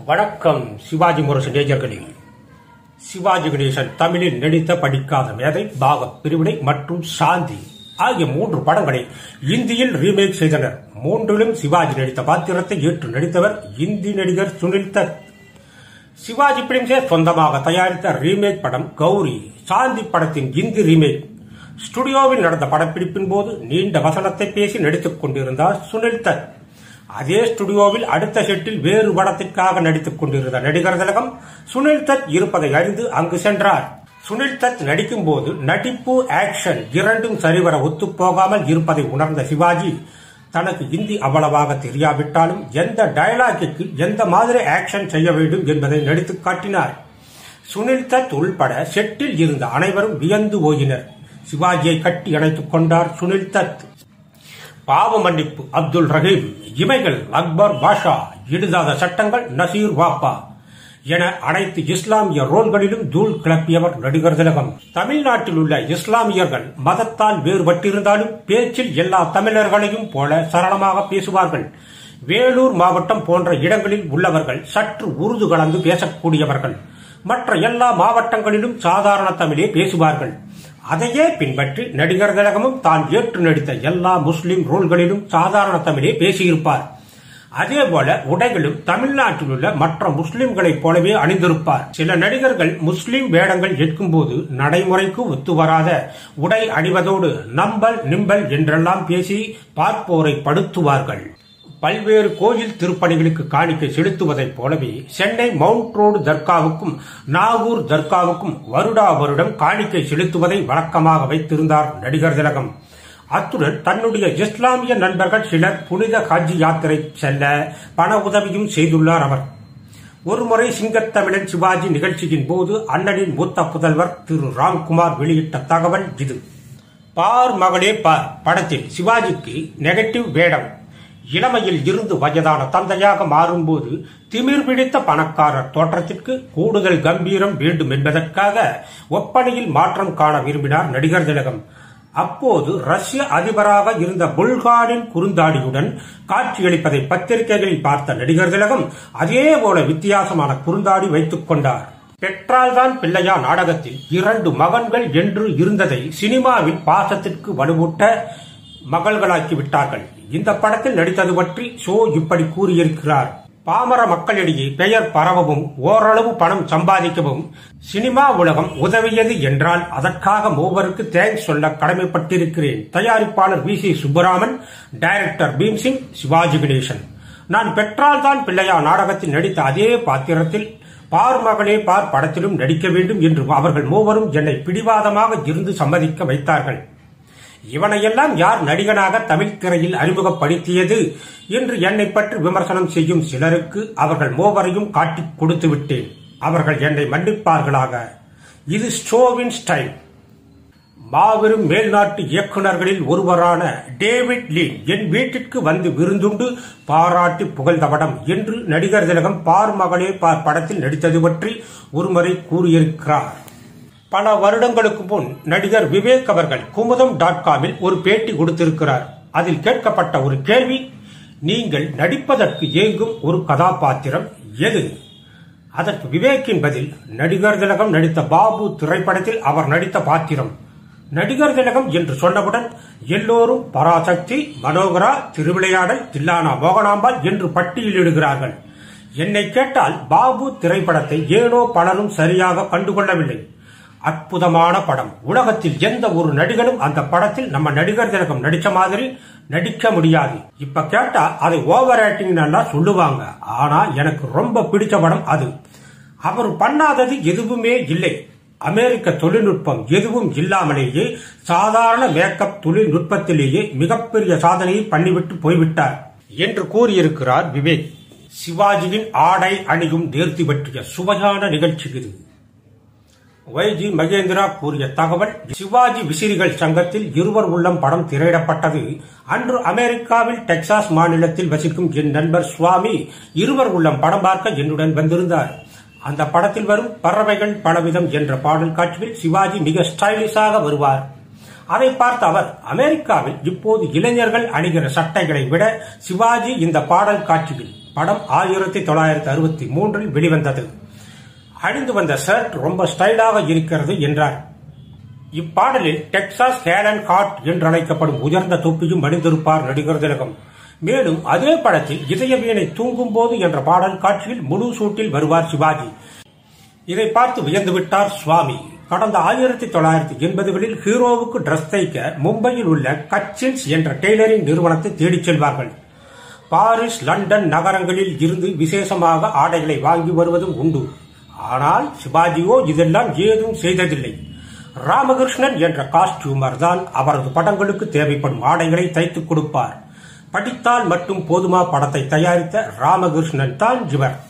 வணக்கம் சிவாஜி முரசு நேயர்களே சிவாஜி கணேசன் தமிழில் நடித்த படிக்காத மேதை பாக பிரிவினை மற்றும் சாந்தி ஆகிய மூன்று படங்களை இந்தியில் ரீமேக் செய்தனர் மூன்றிலும் சிவாஜி நடித்த பாத்திரத்தை ஏற்று நடித்தவர் இந்தி நடிகர் சுனில் தத் சிவாஜி பிலிம்ஸே சொந்தமாக தயாரித்த ரீமேக் படம் கௌரி சாந்தி படத்தின் இந்தி ரீமேக் ஸ்டுடியோவில் நடந்த படப்பிடிப்பின் போது நீண்ட வசனத்தை பேசி நடித்துக் கொண்டிருந்தார் சுனில் தத் அதே ஸ்டுடியோவில் அடுத்த செட்டில் வேறு படத்திற்காக நடித்துக் கொண்டிருந்த நடிகர் திலகம் சுனில் தத் இருப்பதை அறிந்து அங்கு சென்றார் சுனில் தத் நடிக்கும் போது நடிப்பு ஆக்ஷன் இரண்டும் சரிவர ஒத்துப்போகாமல் இருப்பதை உணர்ந்த சிவாஜி தனக்கு இந்தி அவ்வளவாக தெரியாவிட்டாலும் எந்த டயலாக்கிற்கு எந்த மாதிரி ஆக்ஷன் செய்ய வேண்டும் என்பதை நடித்து காட்டினார் சுனில் தத் உள்பட செட்டில் இருந்த அனைவரும் வியந்து போயினர் சிவாஜியை கட்டி அணைத்துக் கொண்டார் சுனில் தத் பாவ மன்னிப்பு அப்துல் ரஹீம் இமைகள் அக்பர் பாஷா எழுதாத சட்டங்கள் நசீர் வாப்பா என அனைத்து இஸ்லாமிய ரோல்களிலும் தூள் கிளப்பியவர் நடிகர் திலகம் தமிழ்நாட்டில் உள்ள இஸ்லாமியர்கள் மதத்தால் வேறுபட்டிருந்தாலும் பேச்சில் எல்லா தமிழர்களையும் போல சரளமாக பேசுவார்கள் வேலூர் மாவட்டம் போன்ற இடங்களில் உள்ளவர்கள் சற்று உருது கலந்து பேசக்கூடியவர்கள் மற்ற எல்லா மாவட்டங்களிலும் சாதாரண தமிழே பேசுவார்கள் அதையே பின்பற்றி நடிகர் திலகமும் தான் ஏற்று நடித்த எல்லா முஸ்லிம் ரோல்களிலும் சாதாரண தமிழே பேசியிருப்பார் அதேபோல உடைகளும் தமிழ்நாட்டில் உள்ள மற்ற முஸ்லிம்களைப் போலவே அணிந்திருப்பார் சில நடிகர்கள் முஸ்லிம் வேடங்கள் ஏற்கும்போது நடைமுறைக்கு ஒத்து வராத உடை அணிவதோடு நம்பல் நிம்பல் என்றெல்லாம் பேசி பார்ப்போரை படுத்துவார்கள் பல்வேறு கோயில் திருப்பணிகளுக்கு காணிக்கை செலுத்துவதைப் போலவே சென்னை மவுண்ட் ரோடு தர்காவுக்கும் நாகூர் தர்காவுக்கும் வருடா வருடம் காணிக்கை செலுத்துவதை வழக்கமாக வைத்திருந்தார் நடிகர் திலகம் அத்துடன் தன்னுடைய இஸ்லாமிய நண்பர்கள் சிலர் புனித ஹஜ் யாத்திரை செல்ல பண உதவியும் செய்துள்ளார் அவர் ஒருமுறை சிங்கத்தமிழன் சிவாஜி நிகழ்ச்சியின் போது அண்ணனின் மூத்த புதல்வர் திரு ராம்குமார் வெளியிட்ட தகவல் இது பார் மகளே பார் படத்தில் சிவாஜிக்கு நெகட்டிவ் வேடம் இளமையில் இருந்து வயதான தந்தையாக மாறும்போது திமிர் பிடித்த பணக்காரர் தோற்றத்திற்கு கூடுதல் கம்பீரம் வேண்டும் என்பதற்காக ஒப்பனையில் மாற்றம் காண விரும்பினார் நடிகர் திலகம் அப்போது ரஷ்ய அதிபராக இருந்த புல்காரின் குறுந்தாடியுடன் காட்சியளிப்பதை பத்திரிகைகளில் பார்த்த நடிகர் திலகம் அதே போல வித்தியாசமான குறுந்தாடி வைத்துக் கொண்டார் பெற்றால்தான் பிள்ளையா நாடகத்தில் இரண்டு மகன்கள் என்று இருந்ததை சினிமாவில் பாசத்திற்கு வலுவூட்ட மகள்களாக்கி விட்டார்கள் இந்த படத்தில் நடித்தது பற்றி ஷோ இப்படி கூறியிருக்கிறார் பாமர மக்களிடையே பெயர் பரவவும் ஓரளவு பணம் சம்பாதிக்கவும் சினிமா உலகம் உதவியது என்றால் அதற்காக மூவருக்கு தேங்க்ஸ் சொல்ல கடமைப்பட்டிருக்கிறேன் தயாரிப்பாளர் V C Subbaraman director Bhimsingh Sivaji Ganesan நான் பெற்றால்தான் பிள்ளையா நாடகத்தில் நடித்த அதே பாத்திரத்தில் பார் மகளே பார் படத்திலும் நடிக்க வேண்டும் என்று அவர்கள் மூவரும் என்னை பிடிவாதமாக இருந்து சம்மதிக்க வைத்தார்கள் இவனையெல்லாம் யார் நடிகனாக தமிழ் திரையில் அறிமுகப்படுத்தியது என்று என்னை பற்றி விமர்சனம் செய்யும் சிலருக்கு அவர்கள் மூவரையும் காட்டிக் கொடுத்து விட்டேன் அவர்கள் என்னை மன்னிப்பார்களாக இது ஷோவின் ஸ்டைல் மாபெரும் மேல்நாட்டு இயக்குநர்களில் ஒருவரான டேவிட் லீன் என் வீட்டிற்கு வந்து விருந்துண்டு பாராட்டி புகழ்ந்த படம் என்று நடிகர் திலகம் பார் மகளே பார் படத்தில் நடித்தது பற்றி ஒருமுறை கூறியிருக்கிறார் பல வருடங்களுக்கு முன் நடிகர் விவேக் அவர்கள் குமுதம் டாட் காமில் ஒரு பேட்டி கொடுத்திருக்கிறார் அதில் கேட்கப்பட்ட ஒரு கேள்வி நீங்கள் நடிப்பதற்கு ஏங்கும் ஒரு கதாபாத்திரம் எது அதற்கு விவேக்கின் பதில் நடிகர் திலகம் நடித்த பாபு திரைப்படத்தில் அவர் நடித்த பாத்திரம் நடிகர் திலகம் என்று சொன்னவுடன் எல்லோரும் பராசக்தி மனோகரா திருவிளையாடல் தில்லானா மோகனாம்பாள் என்று பட்டியலிடுகிறார்கள் என்னை கேட்டால் பாபு திரைப்படத்தை ஏனோ பலரும் சரியாக கண்டுகொள்ளவில்லை அற்புதமான படம் உலகத்தில் எந்த ஒரு நடிகனும் அந்த படத்தில் நம்ம நடிகர் திலகம் நடிச்ச மாதிரி நடிக்க முடியாது இப்ப கேட்டா அதை ஓவர் ஆக்டிங் சொல்லுவாங்க ஆனா எனக்கு ரொம்ப பிடிச்ச படம் அது அவர் பண்ணாதது எதுவுமே இல்லை அமெரிக்க தொழில்நுட்பம் எதுவும் இல்லாமலேயே சாதாரண மேக்கப் தொழில்நுட்பத்திலேயே மிகப்பெரிய சாதனையை பண்ணிவிட்டு போய்விட்டார் என்று கூறியிருக்கிறார் விவேக் சிவாஜியின் ஆடை அணியும் நேர்த்தி பற்றிய சுவையான நிகழ்ச்சி இது வைஜி மகேந்திரா கூறிய தகவல் சிவாஜி விசிறிகள் சங்கத்தில் இருவர் உள்ளம் படம் திரையிடப்பட்டது அன்று அமெரிக்காவில் டெக்சாஸ் மாநிலத்தில் வசிக்கும் என் நண்பர் சுவாமி இருவர் உள்ளம் படம் பார்க்க என்னுடன் வந்திருந்தார் அந்த படத்தில் வரும் பறவைகள் பலவிதம் என்ற பாடல் காட்சியில் சிவாஜி மிக ஸ்டைலிஷாக வருவார் அதை பார்த்த அவர் அமெரிக்காவில் இப்போது இளைஞர்கள் அணிகிற சட்டைகளை விட சிவாஜி இந்த பாடல் காட்சியில் படம் ஆயிரத்தி தொள்ளாயிரத்தி அறுபத்தி மூன்றில் வெளிவந்தது அணிந்து வந்த ஷர்ட் ரொம்ப ஸ்டைலாக இருக்கிறது என்றார் இப்பாடலில் டெக்சாஸ் ஹேலன் ஹாட் என்றழைக்கப்படும் உயர்ந்த தொப்பியும் அணிந்திருப்பார் நடிகர் திலகம் மேலும் அதே படத்தில் இதய வீணை தூங்கும் போது என்ற பாடல் காட்சியில் முழு சூட்டில் வருவார் சிவாஜி இதை பார்த்து வியந்துவிட்டார் சுவாமி கடந்த ஆயிரத்தி தொள்ளாயிரத்தி எண்பதுகளில் ஹீரோவுக்கு டிரஸ் தைக்க மும்பையில் உள்ள கச்சின்ஸ் என்ற டெய்லரிங் நிறுவனத்தை தேடிச் செல்வார்கள் பாரிஸ் லண்டன் நகரங்களில் இருந்து விசேஷமாக ஆடைகளை வாங்கி வருவதும் உண்டு ஆனால் சிவாஜியோ இதெல்லாம் ஏதும் செய்ததில்லை ராமகிருஷ்ணன் என்ற காஸ்டியூமர் தான் அவரது படங்களுக்கு தேவைப்படும் ஆடைகளை தைத்துக் கொடுப்பார் படித்தால் மட்டும் போதுமா படத்தை தயாரித்த ராமகிருஷ்ணன் தான் இவர்